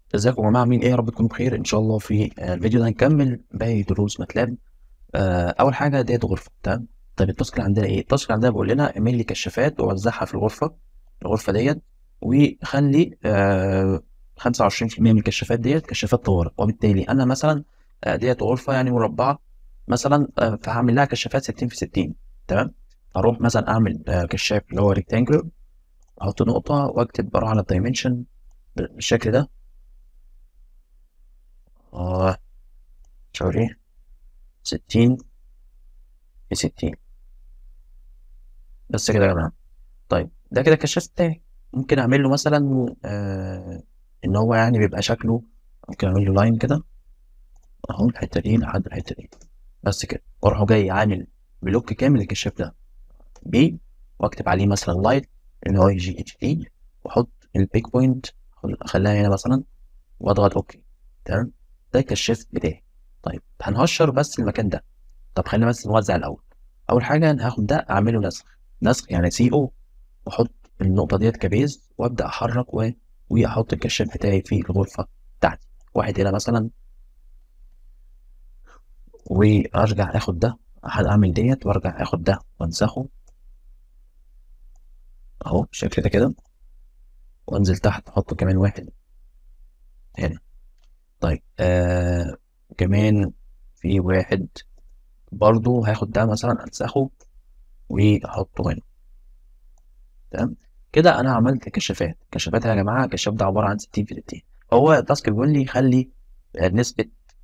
ازيكم يا جماعه عاملين ايه يا رب تكونوا بخير ان شاء الله في آه، الفيديو ده هنكمل باقي دروس ماتلاب آه، اول حاجه ديت غرفه تمام طيب التاسك اللي عندنا ايه التاسك اللي عندنا بيقول لنا اعمل لي كشافات ووزعها في الغرفه الغرفه ديت وخلي آه 25% من الكشافات ديت كشافات طوارئ وبالتالي انا مثلا آه، ديت غرفه يعني مربعه مثلا آه، فهعمل لها كشافات 60 في 60 تمام اروح مثلا اعمل آه، كشاف اللي هو ريكتانجلر احط نقطه واكتب بروح على الدايمنشن بالشكل ده اه سوري ستين في ستين بس كده يا جماعة طيب ده كده الكشاف بتاعي ممكن أعمل له مثلا آه إن هو يعني بيبقى شكله ممكن أعمل له لاين كده أهو الحتة دي لحد الحتة دي بس كده وأروح جاي عامل بلوك كامل للكشاف ده بي وأكتب عليه مثلا لايت اللي هو جي اتش دي وأحط البيك بوينت أخليها هنا مثلا وأضغط أوكي تمام ده الكشاف بتاعي طيب هنهشر بس المكان ده طب خلينا بس نوزع الاول اول حاجه انا هاخد ده اعمله نسخ نسخ يعني سي او واحط النقطه ديت كبيز وابدا احرك و... واحط الكشاف بتاعي في الغرفه بتاعتي واحد هنا مثلا وارجع اخد ده اعمل ديت وارجع اخد ده وانسخه اهو بالشكل ده كده وانزل تحت احط كمان واحد هنا طيب آه كمان في واحد برضو هاخد ده مثلا انسخه واحطه هنا تمام كده انا عملت كشافات كشافات يا جماعه الكشاف ده عباره عن 60 في 60 هو التاسك بيقول لي خلي نسبه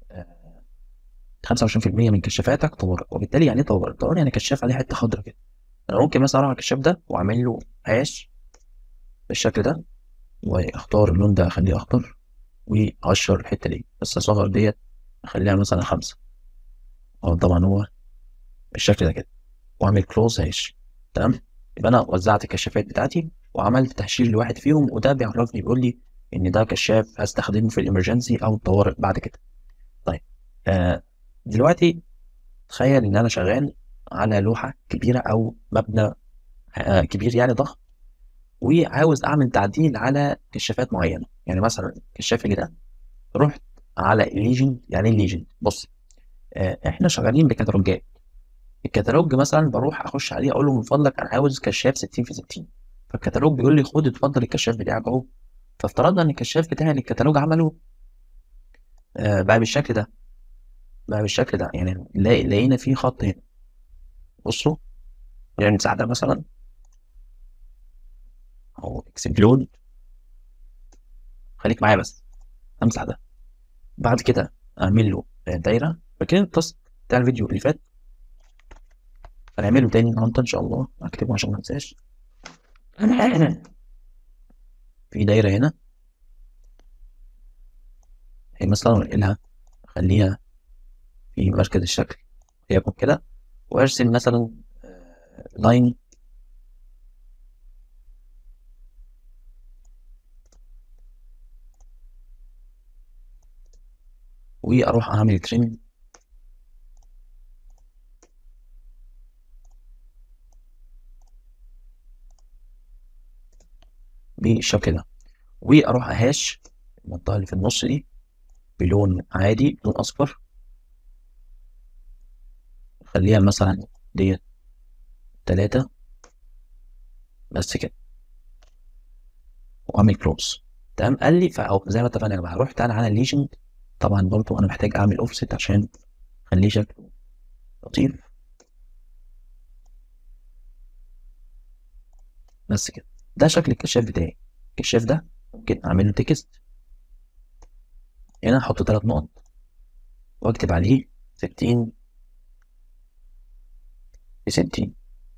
25% من كشافاتك طوارئ وبالتالي يعني ايه طوارئ؟ طوارئ يعني كشاف عليه حته خضراء كده انا ممكن مثلا اروح على الكشاف ده واعمل له هاش بالشكل ده واختار اللون ده اخليه اخضر واقشر الحته دي بس اصغر ديت اخليها مثلا خمسة اه طبعا هو بالشكل ده كده واعمل كلوز هاش تمام يبقى انا وزعت الكشافات بتاعتي وعملت تهشير لواحد فيهم وده بيعرفني بيقول لي ان ده كشاف هستخدمه في الامرجنسي او الطوارئ بعد كده طيب آه دلوقتي تخيل ان انا شغال على لوحه كبيره او مبنى آه كبير يعني ضخم وعاوز اعمل تعديل على كشافات معينه يعني مثلا الكشاف اللي ده رحت على الليجند يعني ايه الليجند بص آه احنا شغالين بكتالوجات الكتالوج مثلا بروح اخش عليه اقول له من فضلك انا عاوز كشاف 60 في 60 فالكتالوج بيقول لي خد اتفضل الكشاف بتاعك اهو فافترضنا ان الكشاف بتاعي اللي الكتالوج عمله آه بقى بالشكل ده بقى بالشكل ده يعني لقينا فيه خط هنا بصوا يعني المساحه ده مثلا اهو اكسبلود خليك معايا بس امسح ده بعد كده اعمل له دايره فاكرين التاسك بتاع الفيديو اللي فات هنعمله تاني النهارده ان شاء الله هكتبه عشان ما انساش في دايره هنا هي مثلا انقلها اخليها في مركز الشكل يكون كده وارسم مثلا لاين واروح اعمل تريم بالشكل ده واروح اهاش المنطقه اللي في النص دي بلون عادي لون اصفر خليها مثلا ديت تلاتة بس كده واعمل كلوز تمام قال لي فأو زي ما اتفقنا يا جماعه رحت انا على الليجند طبعا برضو انا محتاج اعمل اوفست عشان اخليه شكله لطيف بس كده ده شكل الكشاف بتاعي الكشاف ده ممكن اعمل له تكست هنا احط ثلاث نقط واكتب عليه ستين في ستين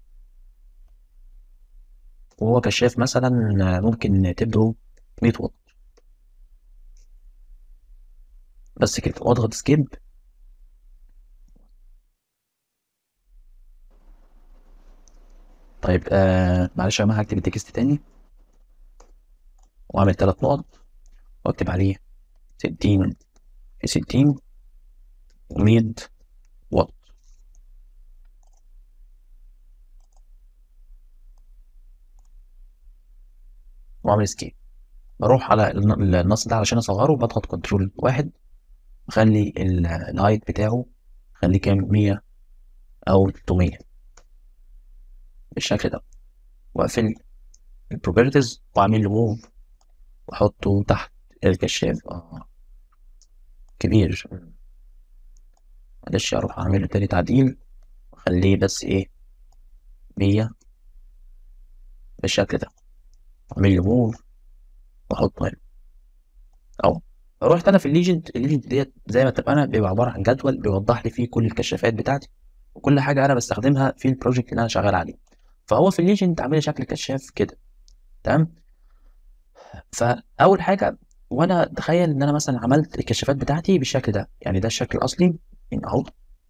وهو كشاف مثلا ممكن تبدو مية واط بس كده واضغط سكيب طيب آه معلش يا جماعه هكتب التكست تاني واعمل ثلاث نقط واكتب عليه ستين في ستين ومية واط واعمل سكيب بروح على الن- النص ده علشان اصغره بضغط كنترول واحد اخلي ال- الهايت بتاعه خليه كام 100 او 300 بالشكل ده واقفل البروبرتيز واعمل له موف واحطه تحت الكشاف آه. كبير معلش اروح اعمل له تاني تعديل واخليه بس ايه 100 بالشكل ده اعمل له موف واحطه هنا اهو رحت انا في الليجند الليجند ديت زي ما اتفقنا بيبقى عباره عن جدول بيوضح لي فيه كل الكشافات بتاعتي وكل حاجه انا بستخدمها في البروجكت اللي انا شغال عليه فهو في الليجند عامل لي شكل كشاف كده تمام فاول حاجه وانا تخيل ان انا مثلا عملت الكشافات بتاعتي بالشكل ده يعني ده الشكل الاصلي يعني اهو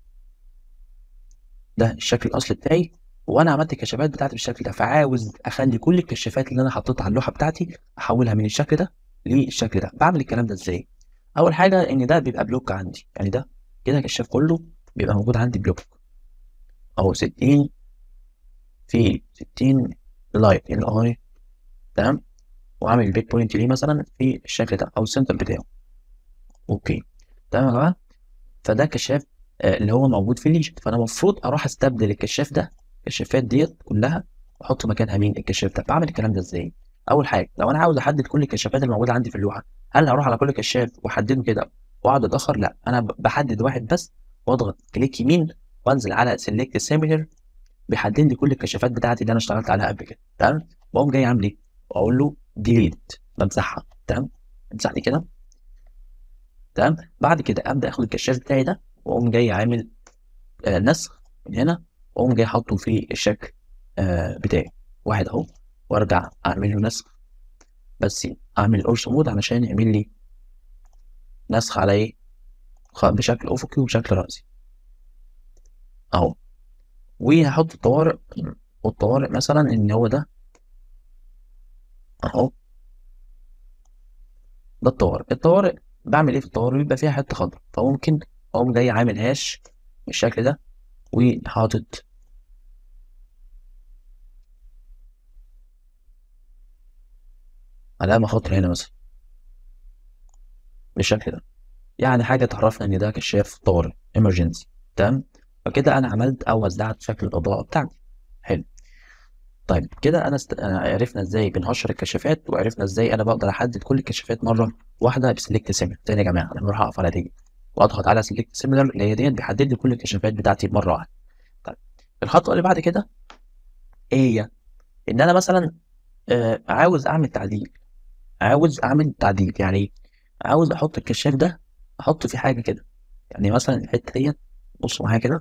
ده الشكل الاصلي بتاعي وانا عملت الكشافات بتاعتي بالشكل ده فعاوز اخلي كل الكشافات اللي انا حطيتها على اللوحه بتاعتي احولها من الشكل ده للشكل ده بعمل الكلام ده ازاي اول حاجه ان ده بيبقى بلوك عندي يعني ده كده الكشاف كله بيبقى موجود عندي بلوك اهو 60 في 60 لايت ال اي تمام وعامل البيك بوينت ليه مثلا في الشكل ده او السنتر بتاعه اوكي تمام يا جماعه فده كشاف آه، اللي هو موجود في الليجن فانا المفروض اروح استبدل الكشاف ده الكشافات ديت كلها واحط مكانها مين الكشاف ده بعمل الكلام ده ازاي اول حاجه لو انا عاوز احدد كل الكشافات اللي موجوده عندي في اللوحه هل هروح على كل كشاف واحدده كده واقعد اتاخر لا انا ب- بحدد واحد بس واضغط كليك يمين وانزل على سيلكت سيميلر بيحدد لي كل الكشافات بتاعتي اللي انا اشتغلت عليها قبل كده تمام واقوم جاي عامل ايه واقول له ديليت بمسحها تمام امسح دي كده تمام بعد كده ابدا اخد الكشاف بتاعي ده واقوم جاي عامل آه نسخ من هنا واقوم جاي حاطه في الشكل آه بتاعي واحد اهو وارجع اعمل له نسخ بس اعمل اورس مود علشان يعمل لي نسخ على ايه خ- بشكل افقي وبشكل راسي اهو وهحط الطوارئ والطوارئ مثلا ان هو ده اهو ده الطوارئ الطوارئ بعمل ايه في الطوارئ بيبقى فيها حته خضراء فممكن اقوم جاي عامل هاش بالشكل ده وحاطط علامه خضراء هنا مثلا بالشكل ده يعني حاجه تعرفنا ان ده كشاف طوارئ emergency تمام فكده انا عملت او وزعت شكل الاضاءه بتاعتي حلو طيب كده انا است... أنا عرفنا ازاي بنهشر الكشافات وعرفنا ازاي انا بقدر احدد كل الكشافات مره واحده بسلكت سيميلر تاني يا جماعه انا بروح اقف على دي واضغط على سلكت سيميلر اللي هي ديت بيحدد لي كل الكشافات بتاعتي مره واحده طيب الخطوه اللي بعد كده ايه هي ان انا مثلا آه عاوز اعمل تعديل عاوز اعمل تعديل يعني إيه؟ عاوز احط الكشاف ده احط فيه حاجه كده يعني مثلا الحته ديت بصوا معايا كده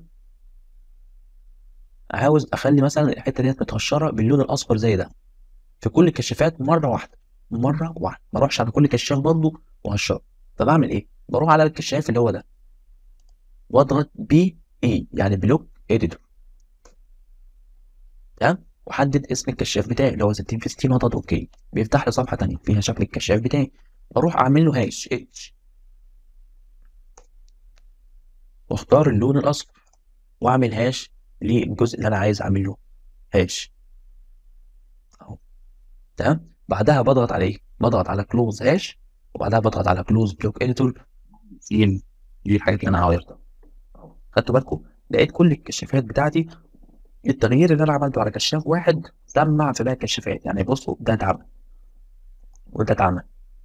عاوز اخلي مثلا الحته ديت متهشره باللون الاصفر زي ده في كل الكشافات مره واحده مره واحده ما اروحش على كل كشاف برضه وهشره فبعمل ايه بروح على الكشاف اللي هو ده واضغط بي اي يعني بلوك اديتور تمام واحدد اسم الكشاف بتاعي اللي هو 60 في 60 واضغط اوكي بيفتح لي صفحه تانية فيها شكل الكشاف بتاعي بروح اعمل له هاش اتش واختار اللون الاصفر واعمل هاش للجزء اللي انا عايز اعمل له هاش اهو تمام بعدها بضغط على ايه بضغط على كلوز هاش وبعدها بضغط على كلوز بلوك اديتور دي دي الحاجات اللي انا عاوزها خدتوا بالكم لقيت كل الكشافات بتاعتي التغيير اللي انا عملته على كشاف واحد سمع في باقي الكشافات يعني بصوا ده اتعمل وده اتعمل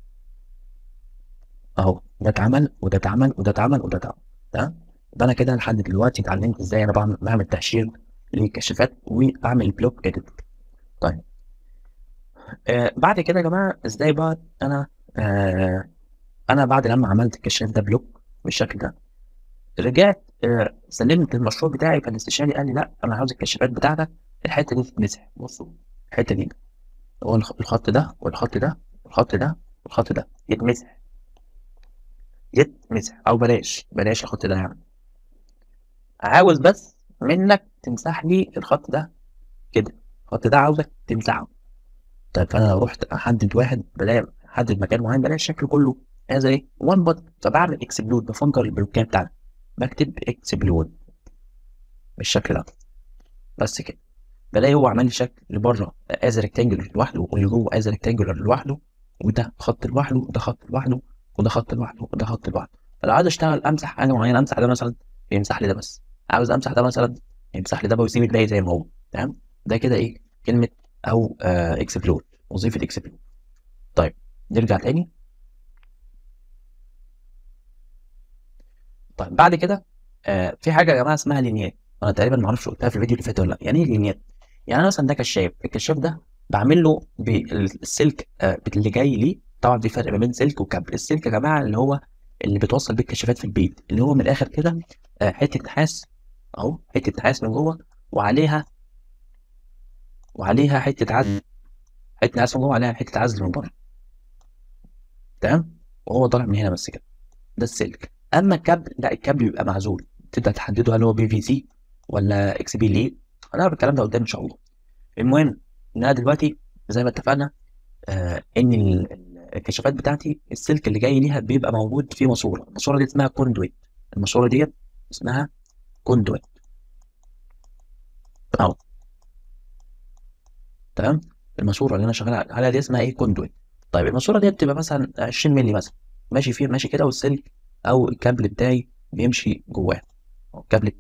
اهو ده اتعمل وده اتعمل وده اتعمل وده اتعمل تمام يبقى انا كده لحد دلوقتي اتعلمت ازاي انا بعمل بعمل تهشير للكشافات واعمل بلوك اديت طيب آه بعد كده يا جماعه ازاي بقى انا آه انا بعد لما عملت الكشاف ده بلوك بالشكل ده رجعت آه سلمت المشروع بتاعي فالاستشاري قال لي لا انا عاوز الكشافات بتاعتك الحته دي تتمسح بصوا الحته دي هو الخ- الخط ده والخط ده والخط ده والخط ده يتمسح يتمسح او بلاش بلاش الخط ده يعني عاوز بس منك تمسح لي الخط ده كده الخط ده عاوزك تمسحه طيب فانا لو رحت احدد واحد بلاقي احدد مكان معين بلاقي الشكل كله هذا ايه وان بط فبعمل اكسبلود بفجر البلوكات بتاعتي بكتب اكسبلود بالشكل ده بس كده بلاقي هو عمل لي شكل لبره از ريكتانجلر لوحده واللي جوه از ريكتانجلر لوحده وده خط لوحده وده خط لوحده وده خط لوحده وده خط لوحده فلو عايز اشتغل امسح حاجه معينه امسح ده مثلا يمسح لي ده بس عاوز امسح ده مثلا يمسح لي ده ويسيب الباقي زي ما هو تمام ده كده ايه كلمه او آه اكسبلور وظيفه اكسبلور طيب نرجع تاني طيب بعد كده آه في حاجه يا جماعه اسمها لينيات انا تقريبا ما اعرفش قلتها في الفيديو اللي فات ولا لا يعني ايه لينيات يعني انا مثلا ده كشاف الكشاف ده بعمل له بالسلك آه اللي جاي ليه طبعا في فرق ما بين سلك وكابل السلك يا جماعه اللي هو اللي بتوصل بيه الكشافات في البيت اللي هو من الاخر كده آه حته نحاس اهو حته نحاس من جوه وعليها وعليها حته عزل حته نحاس من جوه وعليها حته عزل من بره تمام وهو طالع من هنا بس كده ده السلك اما الكابل لا الكابل بيبقى معزول تبدا تحدده هل هو بي في سي ولا اكس بي ليه هنعرف الكلام ده قدام ان شاء الله المهم ان انا دلوقتي زي ما اتفقنا آه ان الكشافات بتاعتي السلك اللي جاي ليها بيبقى موجود في ماسوره الماسوره دي اسمها كوندويت الماسوره دي اسمها كوندويت اهو تمام الماسوره اللي انا شغال عليها دي اسمها ايه كوندويت طيب الماسوره دي بتبقى مثلا 20 مللي مثلا ماشي فيه ماشي كده والسلك او الكابل بتاعي بيمشي جواه الكابل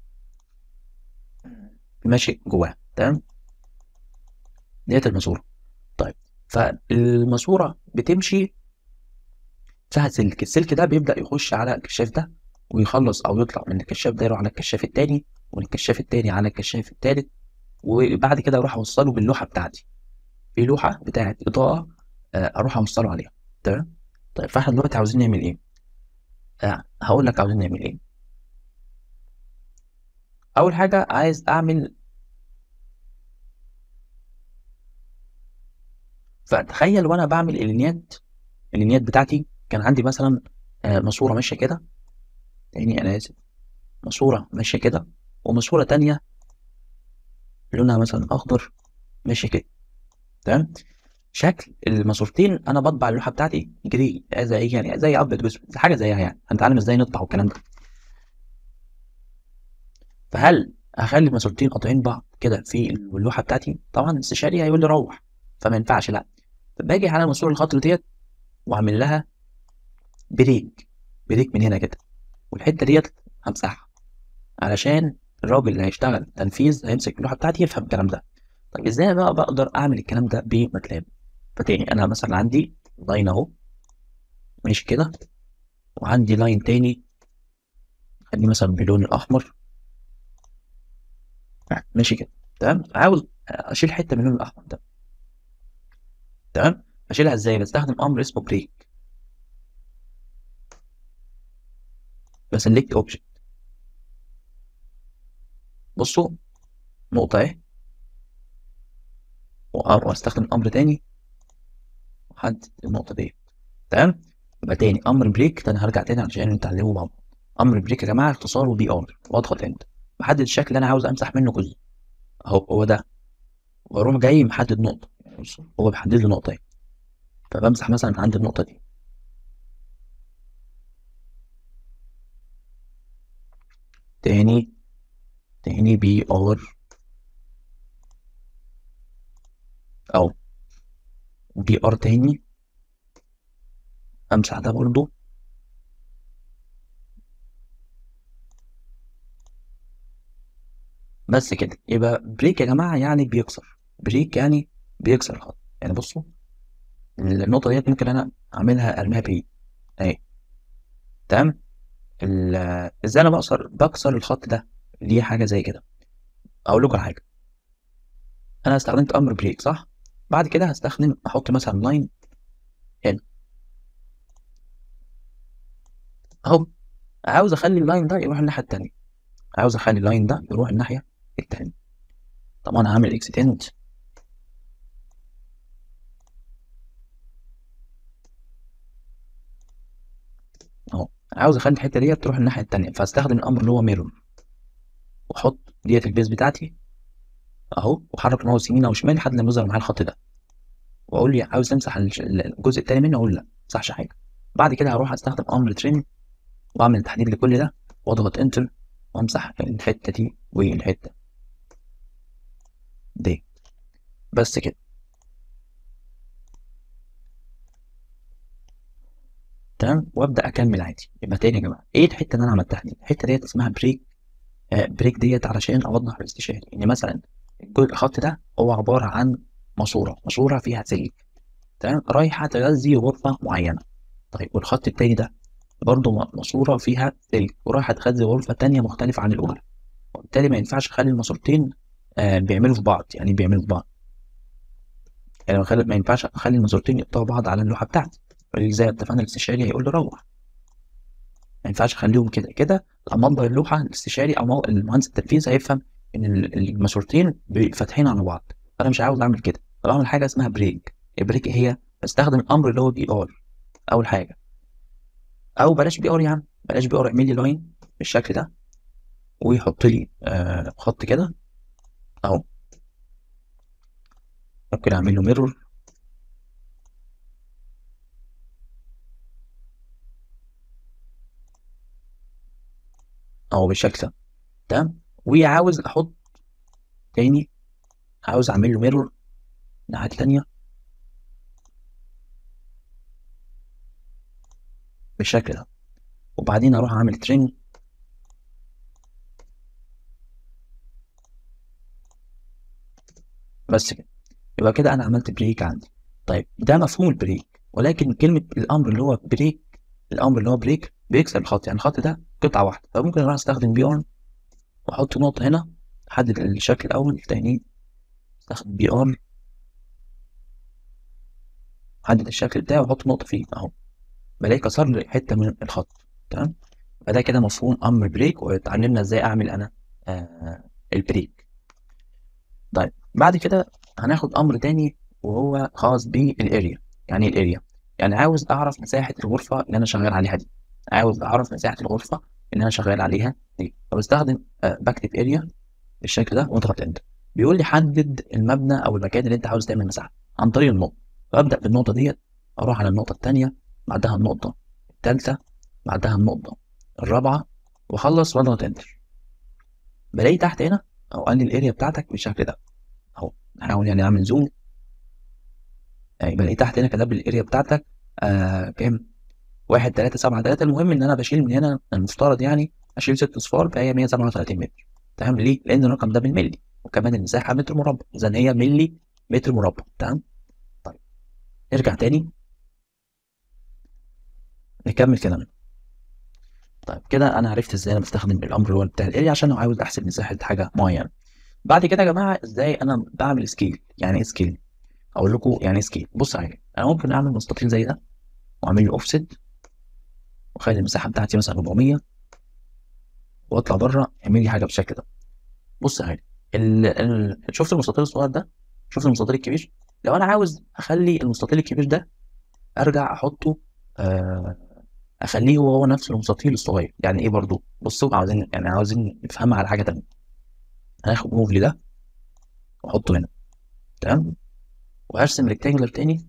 ماشي جواه تمام ديت الماسوره طيب فالماسوره بتمشي فيها سلك السلك ده بيبدا يخش على الكشاف ده ويخلص او يطلع من الكشاف ده يروح على الكشاف التاني ومن الكشاف التاني على الكشاف التالت وبعد كده اروح اوصله باللوحه بتاعتي في لوحه بتاعت اضاءه اروح اوصله عليها تمام طيب فاحنا دلوقتي عاوزين نعمل ايه آه هقول لك عاوزين نعمل ايه اول حاجه عايز اعمل فتخيل وانا بعمل اللينيات اللينيات بتاعتي كان عندي مثلا آه ماسوره ماشيه كده تاني انا اسف ماسوره ماشيه كده وماسوره تانية لونها مثلا اخضر ماشي كده تمام شكل الماسورتين انا بطبع اللوحه بتاعتي جري زي يعني زي ابيض واسود حاجه زيها يعني هنتعلم ازاي نطبع والكلام ده فهل اخلي الماسورتين قاطعين بعض كده في اللوحه بتاعتي طبعا الاستشاري هيقول لي روح فما ينفعش لا فباجي على ماسوره الخط ديت واعمل لها بريك بريك من هنا كده والحته ديت همسحها علشان الراجل اللي هيشتغل تنفيذ هيمسك اللوحه بتاعتي يفهم الكلام ده طيب ازاي بقى بقدر اعمل الكلام ده بماتلاب فتاني انا مثلا عندي لاين اهو ماشي كده وعندي لاين تاني خليه مثلا باللون الاحمر ماشي كده تمام عاوز اشيل حته من اللون الاحمر ده تمام اشيلها ازاي بستخدم امر اسمه بريك بسلكت اوبجكت بصوا نقطه اهي واستخدم امر تاني واحدد النقطه ديت تمام يبقى تاني امر بريك تاني هرجع تاني علشان نتعلمه مع بعض امر بريك يا جماعه اختصاره بي ار واضغط انت بحدد الشكل اللي انا عاوز امسح منه جزء اهو هو ده واروح جاي محدد نقطه يعني هو بيحدد لي نقطه فبمسح مثلا عند النقطه دي تاني تاني بي ار او بي ار تاني امسح ده برضو بس كده يبقى بريك يا جماعه يعني بيكسر بريك يعني بيكسر الخط يعني بصوا النقطه ديت ممكن انا اعملها ارميها بايد اهي تمام ازاي انا بكسر بكسر الخط ده ليه حاجه زي كده اقول لكم على حاجه انا استخدمت امر بريك صح بعد كده هستخدم احط مثلا لاين هنا اهو عاوز اخلي اللاين ده يروح الناحيه التانية عاوز اخلي اللاين ده يروح الناحيه التانية طبعا هعمل اكستند اهو عاوز اخلي الحته ديت تروح الناحيه التانية فاستخدم الامر اللي هو ميرور واحط ديت البيز بتاعتي اهو واحرك الماوس يمين او شمال لحد لما يظهر معايا الخط ده واقول لي عاوز تمسح الجزء التاني منه اقول لا مسحش حاجه بعد كده هروح استخدم امر تريم واعمل تحديد لكل ده واضغط انتر وامسح الحته دي والحته دي بس كده تمام وابدا اكمل عادي يبقى تاني يا جماعه ايه الحته اللي انا عملتها دي الحته ديت اسمها بريك آه بريك ديت علشان اوضح الاستشاري ان مثلا الخط ده هو عباره عن ماسوره ماسوره فيها سلك تمام رايحه تغذي غرفه معينه طيب والخط التاني ده برضه ماسوره فيها سلك ورايحه تغذي غرفه تانية مختلفه عن الاولى وبالتالي ما ينفعش اخلي الماسورتين آه بيعملوا في بعض يعني بيعملوا في بعض يعني ما ينفعش اخلي الماسورتين يقطعوا بعض على اللوحه بتاعتي زي اتفقنا الاستشاري هيقول لي روح ما ينفعش اخليهم كده كده لما اطبق اللوحه الاستشاري او المهندس التنفيذ هيفهم ان الماسورتين فاتحين على بعض فانا مش عاوز اعمل كده بعمل حاجه اسمها بريك البريك هي بستخدم الامر اللي هو بي ار اول حاجه او بلاش بي ار يعني بلاش بي ار اعمل لي لاين بالشكل ده ويحط لي آه خط كده اهو ممكن اعمل له ميرور اهو بالشكل ده تمام وعاوز احط تاني عاوز اعمل له ميرور الناحيه التانيه بالشكل ده وبعدين اروح اعمل ترين بس كده يبقى كده انا عملت بريك عندي طيب ده مفهوم البريك ولكن كلمه الامر اللي هو بريك الامر اللي هو بريك بيكسر الخط يعني الخط ده قطعه واحده فممكن اروح استخدم بي ار واحط نقطه هنا احدد الشكل الاول التاني استخدم بي ار احدد الشكل بتاعي واحط نقطه فيه اهو بلاقي كسر لي حته من الخط تمام فده كده مفهوم امر بريك واتعلمنا ازاي اعمل انا آه البريك طيب بعد كده هناخد امر تاني وهو خاص بالاريا يعني ايه الاريا يعني عاوز اعرف مساحه الغرفه اللي انا شغال عليها دي عاوز اعرف مساحه الغرفه اللي انا شغال عليها دي فبستخدم آه بكتب اريا بالشكل ده واضغط انتر بيقول لي حدد المبنى او المكان اللي انت عاوز تعمل مساحه عن طريق النقطه فابدا بالنقطه ديت اروح على النقطه الثانيه بعدها النقطه الثالثه بعدها النقطه الرابعه واخلص واضغط انتر بلاقي تحت هنا او قال لي الاريا بتاعتك بالشكل ده اهو نحاول يعني اعمل زوم يعني بلاقي تحت هنا كتب لي الاريا بتاعتك آه كام واحد تلاتة سبعة تلاتة المهم ان انا بشيل من هنا المفترض يعني اشيل ست اصفار فهي 137 متر تمام ليه؟ لان الرقم ده بالملي وكمان المساحة متر مربع اذا هي ملي متر مربع تمام طيب نرجع تاني نكمل كلامنا طيب كده انا عرفت ازاي انا بستخدم الامر اللي هو بتاع الاريا عشان لو عاوز احسب مساحه حاجه معينه بعد كده يا جماعه ازاي انا بعمل سكيل يعني ايه سكيل اقول لكم يعني ايه سكيل بص عليا انا ممكن اعمل مستطيل زي ده واعمل له اوفست واخلي المساحه بتاعتي مثلا 400 واطلع بره اعمل لي حاجه بالشكل ده بص عليا ال... ال... شفت المستطيل الصغير ده شفت المستطيل الكبير لو انا عاوز اخلي المستطيل الكبير ده ارجع احطه آه اخليه هو هو نفس المستطيل الصغير يعني ايه برضو بصوا عاوزين يعني عاوزين نفهمها على حاجه تانية هاخد موف ده واحطه هنا تمام وهرسم ريكتانجلر تاني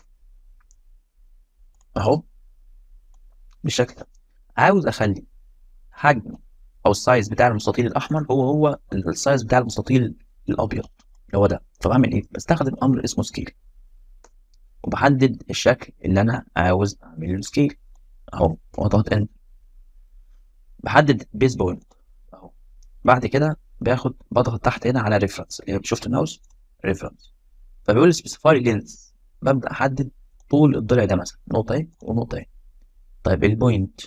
اهو بالشكل ده عاوز اخلي حجم او السايز بتاع المستطيل الاحمر هو هو السايز بتاع المستطيل الابيض اللي هو ده فبعمل ايه بستخدم امر اسمه سكيل وبحدد الشكل اللي انا عاوز اعمل له سكيل اهو واضغط ان بحدد بيس بوينت اهو بعد كده باخد بضغط تحت هنا على ريفرنس اللي هي شفت الماوس ريفرنس فبيقول لي سبيسيفاي لينز ببدا احدد طول الضلع ده مثلا نقطه ايه ونقطه ايه طيب البوينت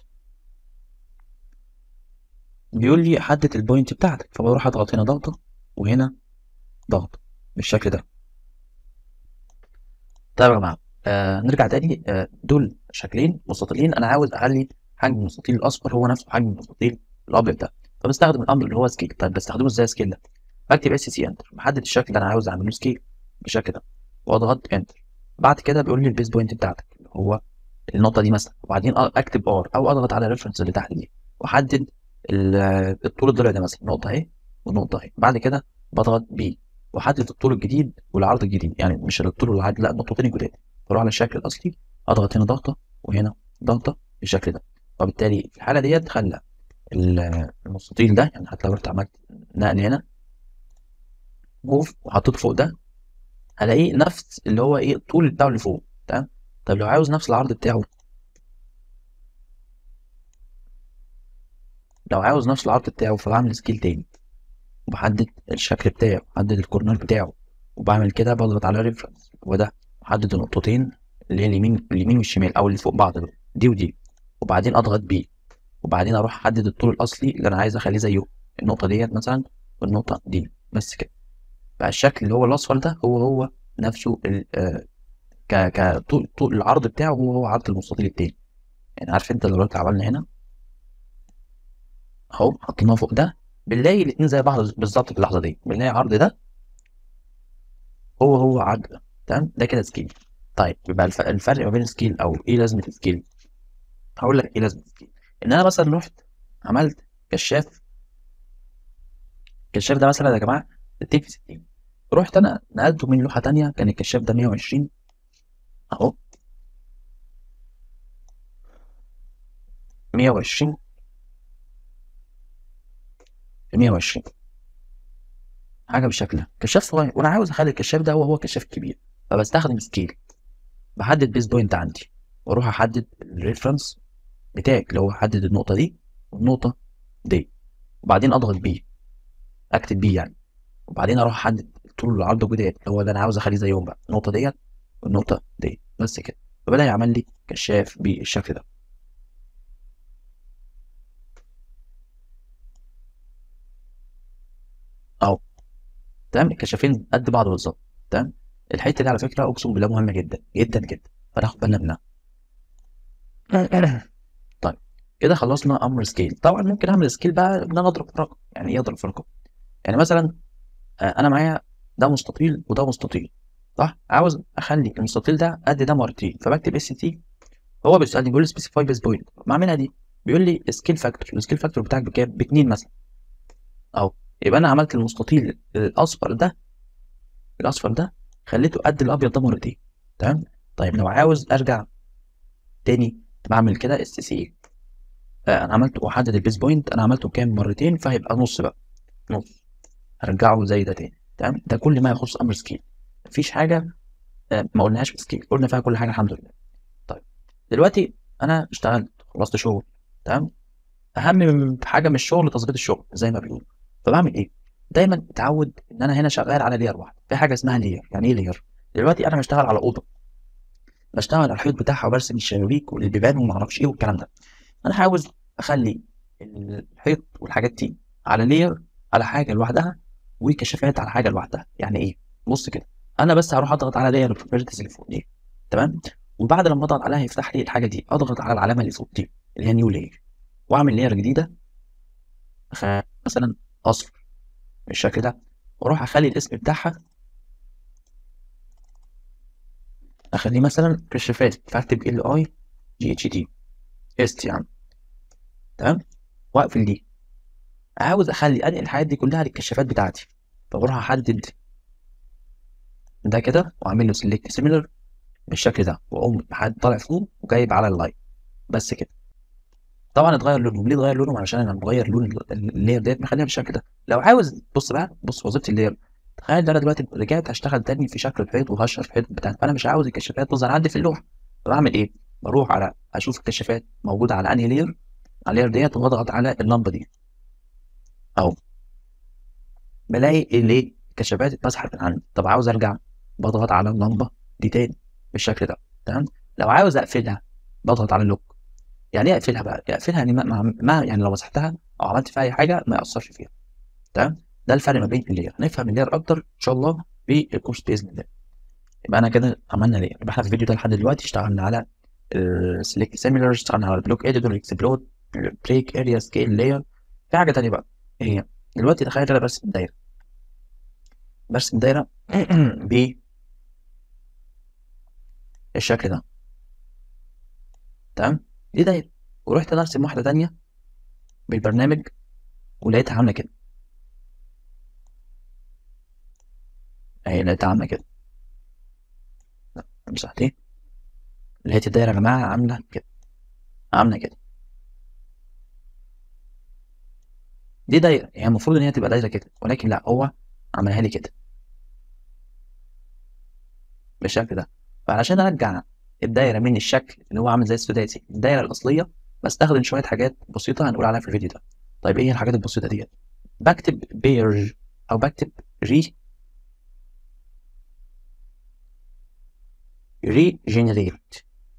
بيقول لي حدد البوينت بتاعتك فبروح اضغط هنا ضغطه وهنا ضغط بالشكل ده طيب يا جماعه آه نرجع تاني آه دول شكلين مستطيلين انا عاوز اخلي حجم المستطيل الاصفر هو نفسه حجم المستطيل الابيض ده فبستخدم الامر اللي هو سكيل طيب بستخدمه ازاي سكيل ده بكتب اس سي انتر بحدد الشكل اللي انا عاوز اعمله سكيل بالشكل ده واضغط انتر بعد كده بيقول لي البيس بوينت بتاعتك اللي هو النقطه دي مثلا وبعدين اكتب ار او اضغط على الريفرنس اللي تحت دي واحدد الطول الضلع ده مثلا نقطه اهي ونقطه اهي بعد كده بضغط بي واحدد الطول الجديد والعرض الجديد يعني مش الطول والعرض لا النقطتين الجداد بروح على الشكل الاصلي اضغط هنا ضغطه وهنا ضغطه بالشكل ده وبالتالي في الحاله ديت خلى المستطيل ده يعني حتى لو رحت عملت نقل هنا موف وحطيته فوق ده هلاقيه نفس اللي هو ايه الطول بتاعه اللي فوق تمام طب لو عاوز نفس العرض بتاعه لو عاوز نفس العرض بتاعه فبعمل سكيل تاني وبحدد الشكل بتاعه بحدد الكورنر بتاعه وبعمل كده بضغط على ريفرنس وده بحدد النقطتين اللي هي اليمين اليمين والشمال او اللي فوق بعض دول دي ودي وبعدين اضغط بي وبعدين اروح احدد الطول الاصلي اللي انا عايز اخليه زيه النقطه ديت مثلا والنقطه دي بس كده بقى الشكل اللي هو الاصفر ده هو هو نفسه ال آه ك ك طول طول العرض بتاعه هو هو عرض المستطيل التاني يعني عارف انت دلوقتي عملنا هنا اهو حطيناه فوق ده بنلاقي الاتنين زي بعض بالظبط في اللحظه دي بنلاقي عرض ده هو هو عرض ده تمام ده كده سكيل طيب يبقى الف- الفرق ما بين السكيل او ايه لازمه السكيل هقول لك ايه لازمه السكيل ان انا مثلا رحت عملت كشاف الكشاف ده مثلا يا جماعه 60 في 60 رحت انا نقلته من لوحه تانية كان الكشاف ده 120 اهو 120 في 120 حاجه بالشكل ده كشاف صغير وانا عاوز اخلي الكشاف ده هو هو كشاف كبير فبستخدم سكيل بحدد بيس بوينت عندي واروح احدد الريفرنس بتاعي اللي هو احدد النقطه دي والنقطه دي وبعدين اضغط بي اكتب بي يعني وبعدين اروح احدد طول العرض الجداد اللي هو اللي انا عاوز اخليه زيهم بقى النقطه ديت والنقطه دي بس كده فبدا يعمل لي كشاف بالشكل ده اهو تمام الكشافين قد بعض بالظبط تمام الحته دي على فكره اقسم بالله مهمه جدا جدا جدا فناخد بالنا منها طيب كده خلصنا امر سكيل طبعا ممكن اعمل سكيل بقى ان انا اضرب في رقم يعني ايه اضرب في رقم يعني مثلا آه، انا معايا ده مستطيل وده مستطيل صح عاوز اخلي المستطيل ده قد ده مرتين فبكتب اس تي هو بيسالني بيقول لي سبيسيفاي بيس بوينت بعملها دي بيقول لي سكيل فاكتور السكيل فاكتور بتاعك بكام باتنين مثلا اهو يبقى انا عملت المستطيل الاصفر ده الاصفر ده خليته قد الابيض ده مرتين تمام طيب لو عاوز ارجع تاني بعمل كده اس سي آه انا عملته واحدد البيس بوينت انا عملته كام مرتين فهيبقى نص بقى نص هرجعه زي ده تاني تمام ده كل ما يخص امر سكيل مفيش حاجه آه ما قلناهاش في سكيل قلنا فيها كل حاجه الحمد لله طيب دلوقتي انا اشتغلت خلصت شغل تمام اهم من حاجه من الشغل تظبيط الشغل زي ما بيقولوا فبعمل ايه دايما اتعود ان انا هنا شغال على لير واحد في حاجه اسمها لير يعني ايه لير دلوقتي انا بشتغل على اوضه بشتغل على الحيط بتاعها وبرسم الشبابيك والبيبان وما اعرفش ايه والكلام ده انا عاوز اخلي الحيط والحاجات دي على لير على حاجه لوحدها وكشافات على حاجه لوحدها يعني ايه بص كده انا بس هروح اضغط على لير البروبرتيز اللي فوق دي تمام وبعد لما اضغط عليها يفتح لي الحاجه دي اضغط على العلامه اللي فوق دي اللي هي نيو لير واعمل لير جديده أخ- مثلا اصفر بالشكل ده واروح اخلي الاسم بتاعها اخليه مثلا كشافات فاكتب ال اي جي اتش دي است يعني تمام واقفل دي عاوز اخلي انقل الحاجات دي كلها للكشافات بتاعتي فبروح احدد ده كده واعمل له سيلكت سيميلر بالشكل ده واقوم لحد طالع فوق وجايب على اللاين بس كده طبعا اتغير لونهم ليه اتغير لونهم علشان انا مغير لون ال- اللاير ديت مخليها بالشكل ده لو عاوز بص بقى بص وظيفه اللاير تخيل ان انا دلوقتي رجعت هشتغل تاني في شكل الحيط وهشر الحيط بتاعتي فانا مش عاوز الكشافات تظهر عندي في اللوحه فبعمل ايه؟ بروح على اشوف الكشافات موجوده على انهي لاير على اللاير ديت واضغط على اللمبه دي اهو بلاقي الايه الكشافات اتمسحت من عندي طب عاوز ارجع بضغط على اللمبه دي تاني بالشكل ده تمام لو عاوز اقفلها بضغط على اللوك يعني ايه اقفلها بقى اقفلها يعني ما, ما, ما يعني لو مسحتها او عملت فيها اي حاجه ما ياثرش فيها تمام ده الفرق ما بين اللير هنفهم اللير اكتر ان شاء الله في الكورس باذن الله يبقى انا كده عملنا لير يبقى احنا في الفيديو ده لحد دلوقتي اشتغلنا على السليكت سيميلر اشتغلنا على البلوك اديتور اكسبلود بريك اريا سكيل لاير في حاجه تانيه بقى ايه هي دلوقتي تخيل انا برسم دايره برسم دايره ب الشكل ده تمام دي دايره ورحت انا ارسم واحده تانيه بالبرنامج ولقيتها عامله كده اهي لقيتها عامله كده لا، امسح دي لقيت الدايره يا جماعه عامله كده عامله كده دي دايره هي المفروض ان هي تبقى دايره كده ولكن لا هو عملها لي كده بالشكل ده فعلشان ارجع الدايره من الشكل اللي هو عامل زي السداسي الدايره الاصليه بستخدم شويه حاجات بسيطه هنقول عليها في الفيديو ده طيب ايه الحاجات البسيطه ديت بكتب بيرج او بكتب ري ريجنريت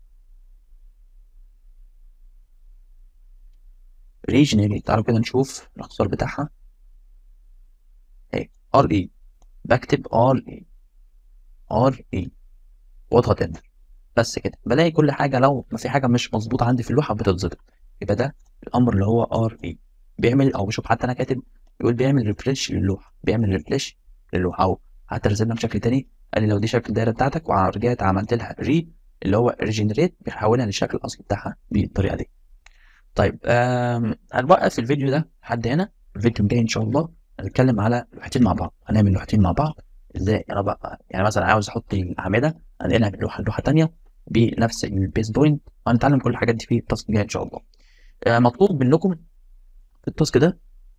ريجنريت تعالوا كده نشوف الاختصار بتاعها اهي ار اي بكتب ار اي ار اي واضغط انتر بس كده بلاقي كل حاجه لو ما في حاجه مش مظبوطه عندي في اللوحه بتتظبط يبقى ده الامر اللي هو ار اي بيعمل او بشوف حتى انا كاتب يقول بيعمل ريفريش للوحه بيعمل ريفريش للوحه او حتى رسمنا بشكل تاني قال لي لو دي شكل الدايره بتاعتك ورجعت عملت لها ري اللي هو ريجنريت بيحولها للشكل الاصلي بتاعها بالطريقه دي طيب هنوقف الفيديو ده لحد هنا الفيديو الجاي ان شاء الله هنتكلم على لوحتين مع بعض هنعمل لوحتين مع بعض ازاي انا بقى يعني مثلا عاوز احط الاعمده انقلها من لوحه لوحه ثانيه بنفس البيس بوينت هنتعلم كل الحاجات دي في التاسك الجاي ان شاء الله آه مطلوب منكم في التاسك ده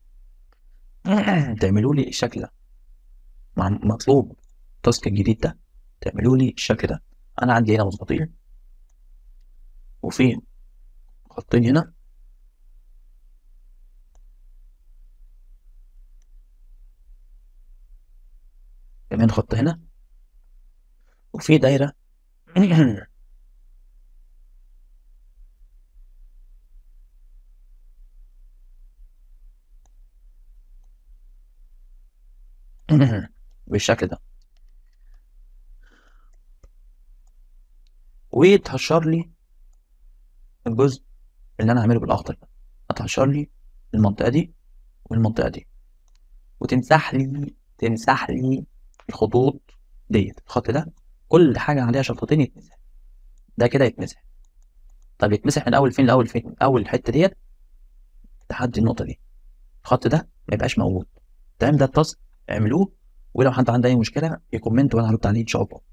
تعملوا لي الشكل ده مطلوب التاسك الجديد ده تعملوا لي الشكل ده انا عندي هنا مظبوطين وفي خطين هنا كمان خط هنا وفي دايرة بالشكل ده وتهشر لي الجزء اللي انا هعمله بالاخضر ده هتهشر لي المنطقه دي والمنطقه دي وتمسح لي تمسح لي الخطوط ديت الخط ده كل حاجه عليها شرطتين يتمسح ده كده يتمسح طب يتمسح من اول فين لاول فين اول الحته ديت لحد النقطه دي الخط ده ما يبقاش موجود تمام ده التاسك اعملوه ولو حد عنده اي مشكله يكومنت وانا هرد عليه ان شاء الله